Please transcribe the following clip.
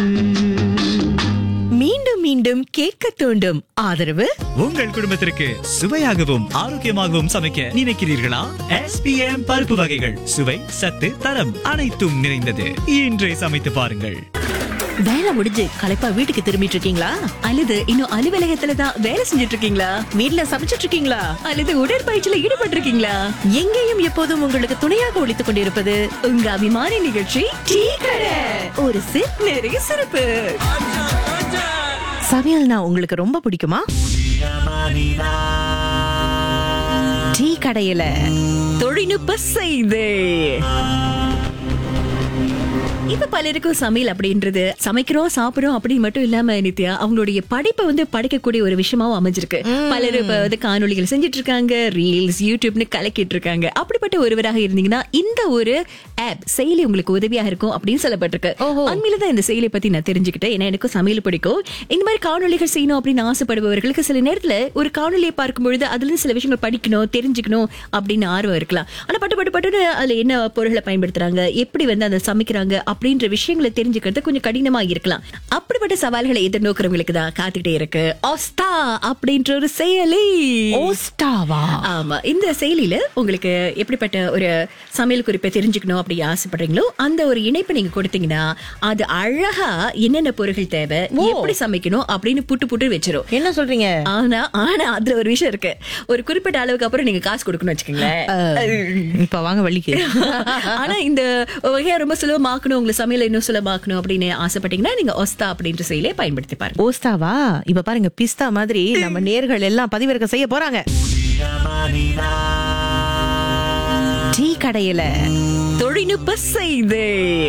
மீண்டும் மீண்டும் கேட்க தூண்டும் ஆதரவு உங்கள் குடும்பத்திற்கு சுவையாகவும் ஆரோக்கியமாகவும் சமைக்க நினைக்கிறீர்களா எஸ்பிஎம் பருப்பு வகைகள் சுவை சத்து தரம் அனைத்தும் நிறைந்தது இன்றே சமைத்து பாருங்கள் வேலை முடிஞ்சு களைப்பா வீட்டுக்கு திரும்பிட்டு இருக்கீங்களா அல்லது இன்னும் அலுவலகத்துல தான் வேலை செஞ்சுட்டு இருக்கீங்களா வீட்ல சமைச்சிட்டு இருக்கீங்களா அல்லது உடற்பயிற்சியில ஈடுபட்டு இருக்கீங்களா எங்கேயும் எப்போதும் உங்களுக்கு துணையாக ஒழித்துக் கொண்டிருப்பது உங்க அபிமான நிகழ்ச்சி டீ கடை ஒரு சிப் நிறைய சிறப்பு சமையல்னா உங்களுக்கு ரொம்ப பிடிக்குமா டீ கடையில தொழில்நுட்ப செய்து இப்ப பலருக்கும் சமையல் அப்படின்றது சமைக்கிறோம் சாப்பிடுறோம் அப்படின்னு மட்டும் இல்லாம நித்யா அவங்களுடைய படைப்பை வந்து படைக்கக்கூடிய ஒரு விஷயமாவும் அமைஞ்சிருக்கு பலர் இப்ப வந்து காணொளிகள் செஞ்சுட்டு இருக்காங்க ரீல்ஸ் யூடியூப்னு கலக்கிட்டு இருக்காங்க அப்படிப்பட்ட ஒருவராக இருந்தீங்கன்னா இந்த ஒரு ஆப் செயலி உங்களுக்கு உதவியாக இருக்கும் அப்படின்னு சொல்லப்பட்டிருக்கு அண்மையில தான் இந்த செயலியை பத்தி நான் தெரிஞ்சுக்கிட்டேன் ஏன்னா எனக்கும் சமையல் பிடிக்கும் இந்த மாதிரி காணொளிகள் செய்யணும் அப்படின்னு ஆசைப்படுபவர்களுக்கு சில நேரத்துல ஒரு காணொலியை பார்க்கும் பொழுது அதுல இருந்து சில விஷயங்கள் படிக்கணும் தெரிஞ்சுக்கணும் அப்படின்னு ஆர்வம் இருக்கலாம் ஆனா பட்டு பட்டு பட்டுன்னு அதுல என்ன பொருளை பயன்படுத்துறாங்க எப்படி வந்து அதை சமைக்கிறாங்க அப்படின்ற விஷயங்களை தெரிஞ்சுக்கிறது கொஞ்சம் கடினமா இருக்கலாம் அப்படிப்பட்ட சவால்களை எதிர்நோக்கிறவங்களுக்கு தான் காத்துக்கிட்டே இருக்கு ஆஸ்தா அப்படின்ற ஒரு செயலி ஓஸ்டாவா ஆமா இந்த செயலியில உங்களுக்கு எப்படிப்பட்ட ஒரு சமையல் குறிப்பை தெரிஞ்சுக்கணும் அப்படி ஆசைப்படுறீங்களோ அந்த ஒரு இணைப்பை நீங்க கொடுத்தீங்கன்னா அது அழகா என்னென்ன பொருட்கள் தேவை எப்படி சமைக்கணும் அப்படின்னு புட்டு புட்டு வச்சிரும் என்ன சொல்றீங்க ஆனா ஆனா அதுல ஒரு விஷயம் இருக்கு ஒரு குறிப்பிட்ட அளவுக்கு அப்புறம் நீங்க காசு கொடுக்கணும் வச்சுக்கோங்களேன் இப்ப வாங்க வழிக்கு ஆனா இந்த வகையா ரொம்ப சுலபமாக்கணும் உங்களை சமையல இன்னும் சுலபமாக்கணும் அப்படின்னு ஆசைப்பட்டீங்கன்னா நீங்க ஒஸ்தா அப்படின்ற செயலை பயன்படுத்தி பாருங்க ஓஸ்டாவா இப்ப பாருங்க பிஸ்தா மாதிரி நம்ம நேர்கள் எல்லாம் பதிவிறக்க செய்ய போறாங்க டீ கடையில தொழில்நுட்ப செய்து